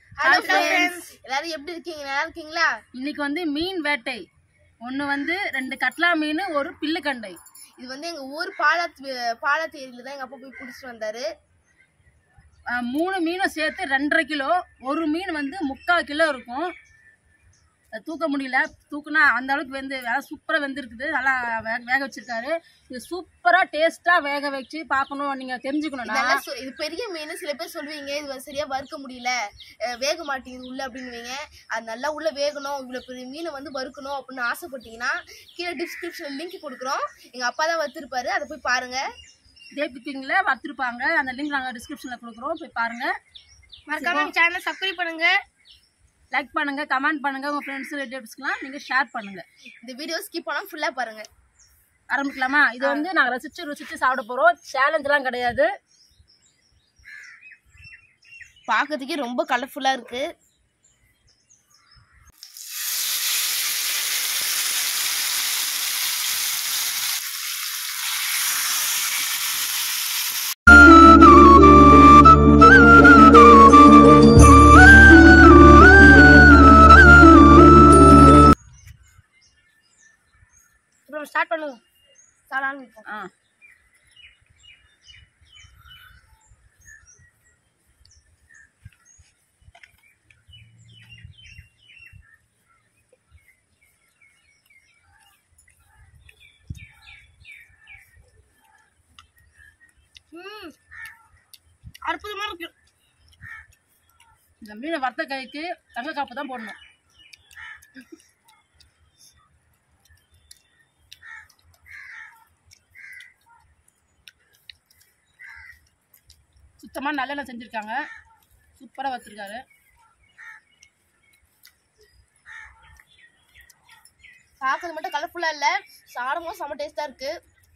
Hello Hi friends. Friends எல்லாரும் எப்படி இருக்கீங்க நல்லா இருக்கீங்களா இன்னைக்கு வந்து மீன் வேட்டை ஒன்று வந்து ரெண்டு கட்லா மீன் ஒரு பில்லுக்கண்டை இது வந்து எங்க ஊர் பாலாத் பாலாத்து ஏரியில தான் எங்க அப்பா போய் பிடிச்சிட்டு வந்தாரு அஹ், மூணு மீனும் சேர்த்து ரெண்டரை கிலோ ஒரு மீன் வந்து முக்கால் கிலோ இருக்கும் அது தூக்க முடியல தூக்குனா அந்த அளவுக்கு வெந்து வேலை சூப்பராக வெந்திருக்குது நல்லா வேக வேக வச்சிருக்காரு இது சூப்பராக டேஸ்ட்டாக வேக வச்சு பார்க்கணும் நீங்கள் தெரிஞ்சுக்கணும்னா நல்லா சொ- இது பெரிய மீன் சில பேர் சொல்லுவீங்க இது வந்து சரியா வறுக்க முடியல அஹ் வேக மாட்டேங்குது உள்ள அப்படின்னுவீங்க அது நல்லா உள்ள வேகணும் இவ்வளவு பெரிய மீனை வந்து வறுக்கணும் அப்படின்னு ஆசைப்பட்டீங்கன்னா கீழே டிஸ்கிரிப்ஷன் லிங்க் கொடுக்குறோம் எங்க அப்பா தான் வச்சிருப்பாரு அதை போய் பாருங்க இதே பிக்கிங்கில் வச்சுருப்பாங்க அந்த லிங்க் நாங்கள் டிஸ்கிரிப்ஷனில் கொடுக்குறோம் போய் பாருங்கள் மறக்காம சேனல் சப்ஸ்கிரைப் பண்ணுங்க லைக் பண்ணுங்கள் கமெண்ட் பண்ணுங்கள் உங்கள் ஃப்ரெண்ட்ஸ் ரிலேட்டிவ்ஸ்க்குலாம் நீங்கள் ஷேர் பண்ணுங்கள் இந்த வீடியோ ஸ்கிப் பண்ணாம ஃபுல்லா பாருங்க ஆரம்பிக்கலாமா இது வந்து நாங்கள் ரசிச்சு ருசிச்சு சாப்பிட போகிறோம் சேலஞ்செலாம் கிடையாது பார்க்கறதுக்கே ரொம்ப கலர்ஃபுல்லா இருக்கு இப்போ ஸ்டார்ட் பண்ணுங்க ஸ்டார்ட் ஆரம்பிப்போம் ஆ ம் அற்புதமா இருக்கு இந்த மீனை வறுத்த கைக்கு தங்க காப்பு தான் போடணும் சுத்தமாக நல்லெண்ணெய் செஞ்சுருக்காங்க சூப்பராக வச்சுருக்காரு பார்க்கறது மட்டும் கலர்ஃபுல்லா இல்ல சாரமும் செம டேஸ்டா இருக்கு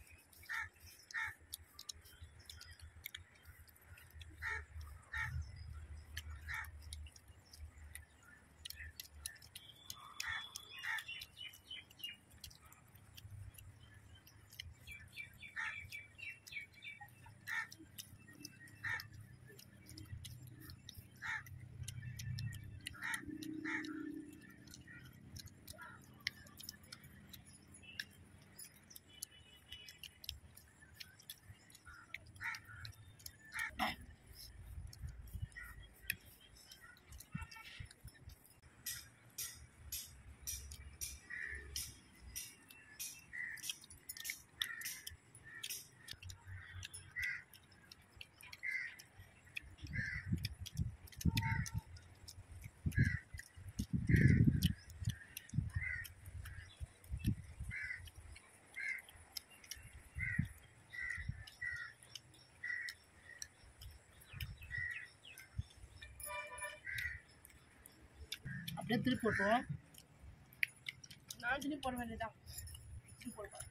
அப்படியே திருப்பி போட்டுருவோம் நான் சொல்லி போட வேண்டியதான் திருப்பி போடுறேன்.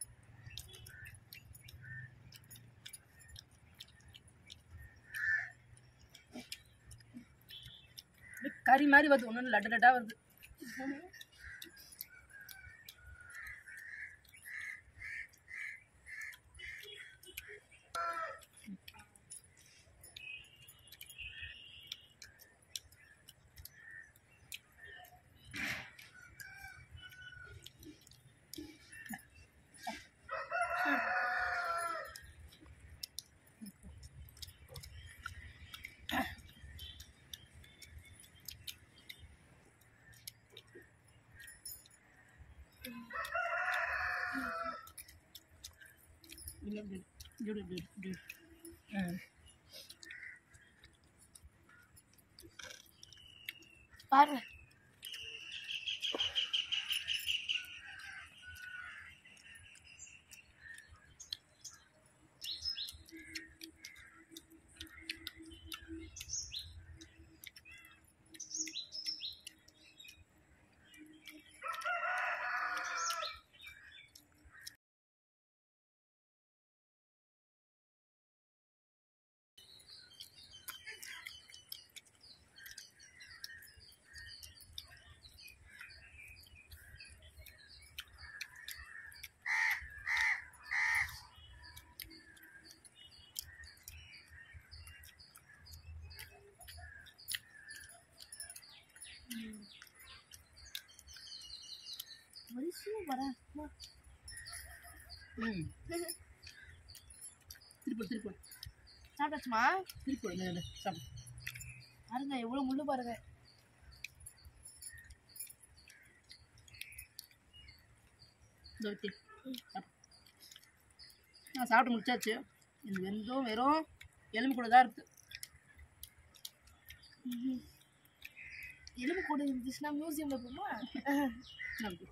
அப்படியே கறி மாதிரி வருது ஒன்று லட்டு லட்டாக வருது இப்படி, இப்படி, இப்படி, இப்படி, இப்படி. ம். பாருங்க வரேன் ம் திருப்பி திருப்பி சாப்பிட்டாச்சுமா திருப்பி இந்த இந்த சாப்பிடு பாருங்க எவ்வளவு முள்ளு பாருங்க இந்த ஊத்தி. சாப்பிடு. நான் சாப்பிட்டு முடிச்சாச்சு இது வெந்தும் வெறும் எலும்பு கூட தான் இருக்குது எலும்பு கூட இருந்துச்சுன்னா மியூசியம்ல போமா நமக்கு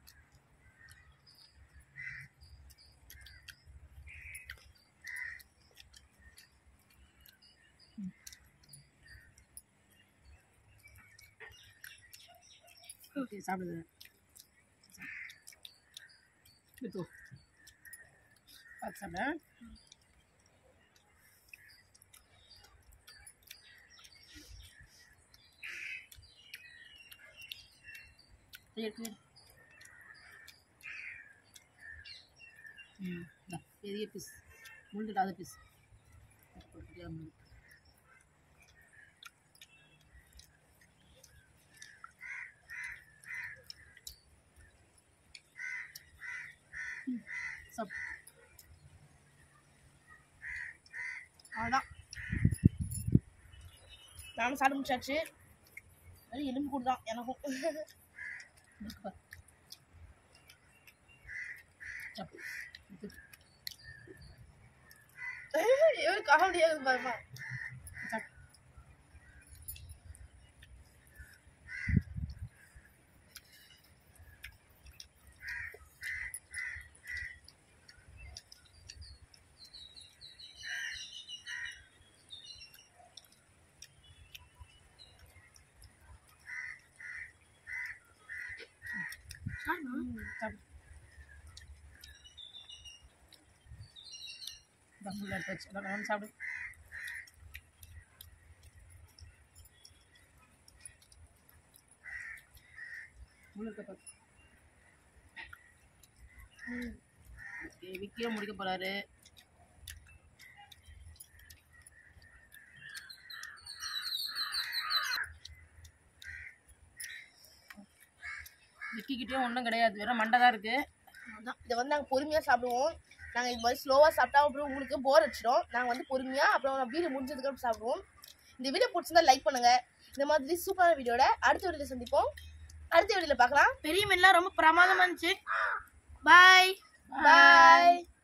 ஓகே சாப்பிடுது எடுத்து பார்த்து சாப்பிட இருக்கு ம் இந்தா, பெரிய பீஸ் முழுந்துட்டாத பீஸ் சாப் அவ்வளோதான் நானும் சாப்பிட முடிச்சாச்சு வெறும் எலும்பு கூட தான் எனக்கும் இருக்கு பாரு. சாப்பிடு. இது. எவ்வளோ காமெடியாக இருக்கு பாருமா சாப்பிடு. சாப்பிடு. இந்தா, full ஆ எடுத்து வச்சு. இந்தா, வந்து சாப்பிடு முழுக்க பாரு. ஓகே விக்கியும் முடிக்க போறாரு விக்கிக்கிட்டேயும் ஒன்றும் கிடையாது வெறும் மண்டை தான் இருக்கு அதான் இதை வந்து நாங்கள் பொறுமையாக சாப்பிடுவோம் நாங்கள் இது மாதிரி ஸ்லோவாக சாப்பிட்டா அப்புறம் உங்களுக்கு போர் அடிச்சிடும் நாங்கள் வந்து பொறுமையாக அப்புறம் வீடியோ முடிஞ்சதுக்கப்புறம் சாப்பிடுவோம் இந்த வீடியோ பிடிச்சிருந்தா லைக் பண்ணுங்க இந்த மாதிரி சூப்பரான வீடியோட அடுத்த வீடியோவில் சந்திப்போம் அடுத்த வீடியோவில் பார்க்கலாம் பெரிய மீன்லாம் ரொம்ப பிரமாதமாக இருந்துச்சு பாய் பாய்